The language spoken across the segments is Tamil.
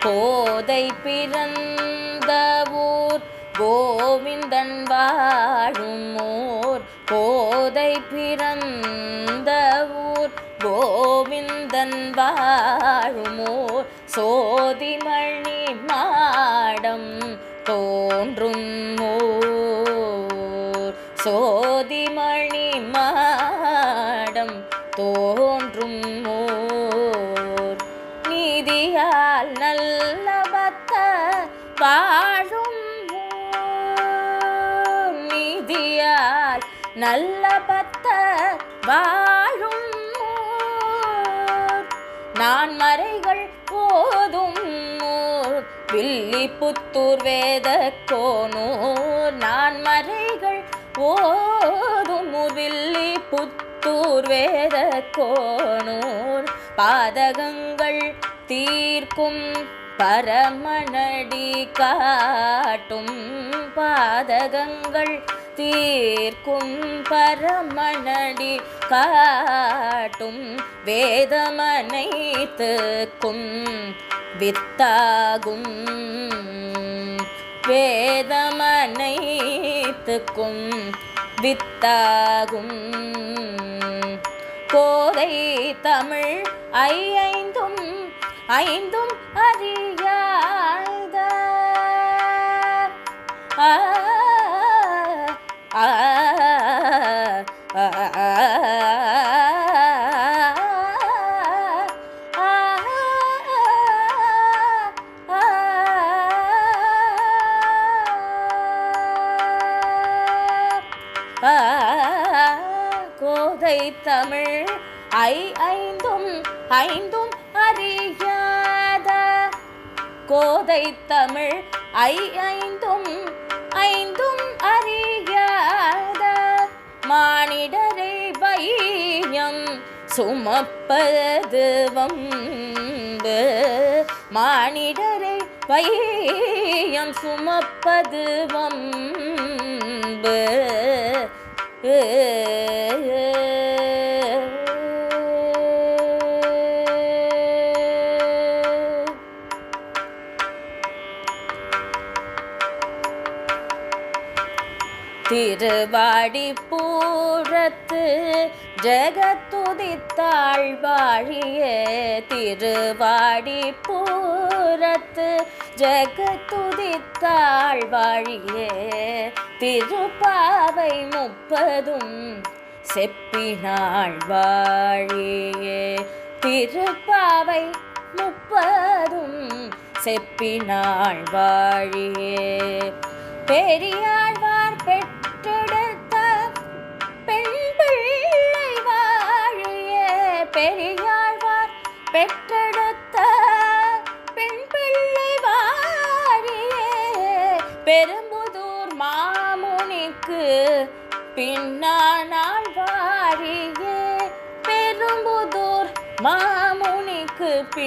கோதை பிறந்த ஊர் கோவிந்தன் வாழும் ஊர் கோதை பிறந்த ஊர் கோவிந்தன் வாழும் ஊர் சோதிமணி மாடம் தோன்றும் ஊர் சோதிமணி மாடம் தோன்றும் ஊர் நீதியால் நல்ல பத்த வாழும் ஊர். நீதியால் நல்ல பத்த வாழும் ஊர். நான் மறைகள் போதும் ஊர். வில்லிபுத்தூர் வேத கோனூர் நான் மறைகள் ஓதும் ஊர் வில்லிபுத்தூர் வேத கோனூர் பாதகங்கள் தீர்க்கும் பரமனடி காட்டும் பாதகங்கள் தீர்க்கும் பரமனடி காட்டும் வேதமனைத்துக்கும் வித்தாகும் வேதமனைத்துக்கும் வித்தாகும் கோதை தமிழ் ஐந்தும் ஐந்தும் அறியாத ஆ, ஆ, ஆ, ஆ, ஆ, கோதை தமிழ் ஐ ஐந்தும் ஐந்தும் அறியாத கோதை தமிழ் ஐ ஐந்தும் ஐந்தும் அறியாத மானிடரை வையம் சுமப்பது வம்பு மானிடரை வையம் சுமப்பது வம்பு திருவாடி பூரத்து ஜெகத்துதித்தாள் வாழிய திருவாடி பூரத்து ஜெகத்துதித்தாள் வாழிய திருப்பாவை முப்பதும் செப்பினாள் வாழிய திருப்பாவை முப்பதும் செப்பினாள் வாழிய பெரியாழ்வார் பெற்றெடுத்த பெண் பிள்ளை வாழிய பெரியாழ்வார் பெற்றெடுத்த பெண் பிள்ளை வாழிய பெரும்புதூர் மாமுனிக்கு பின்னானாள் வாழிய பெரும்புதூர் மாமுனிக்கு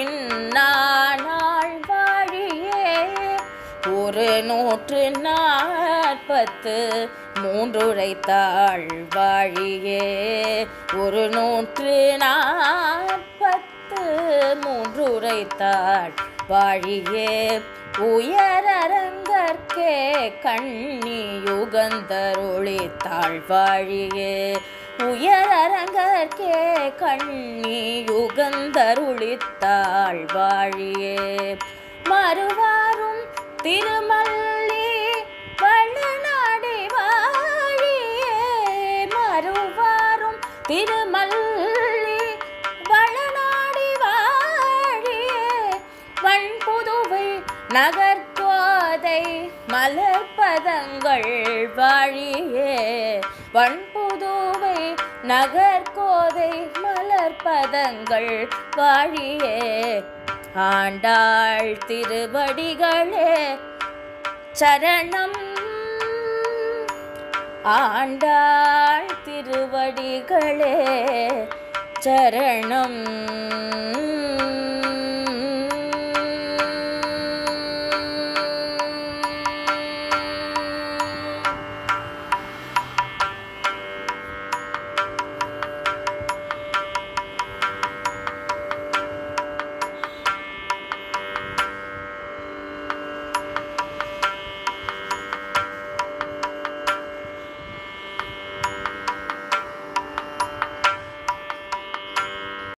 பின்னானாள் வாழியே ஒரு நூற்று நாற்பத்து மூன்றுரைத்தாள் வாழியே ஒரு நூற்று நாற்பத்து மூன்றுரைத்தாள் வாழியே உயரரங்கற்கே கண்ணி யுகந்தருளித்தாள் வாழியே உயரரங்கற்கே கண்ணி யுகந்தருளித்தாள் வாழியே மறுவாரும் திருமல்லி வள்ளநாடி வாழியே மறுவாரும் திருமல்லி வளநாடி வாழியே வண்புதுவை நகர்கோதை மலர்பதங்கள் வாழியே வண்புதுவை நகர்கோதை மலர்பதங்கள் வாழியே ஆண்டாள் திருவடிகளே சரணம் ஆண்டாள் திருவடிகளே சரணம்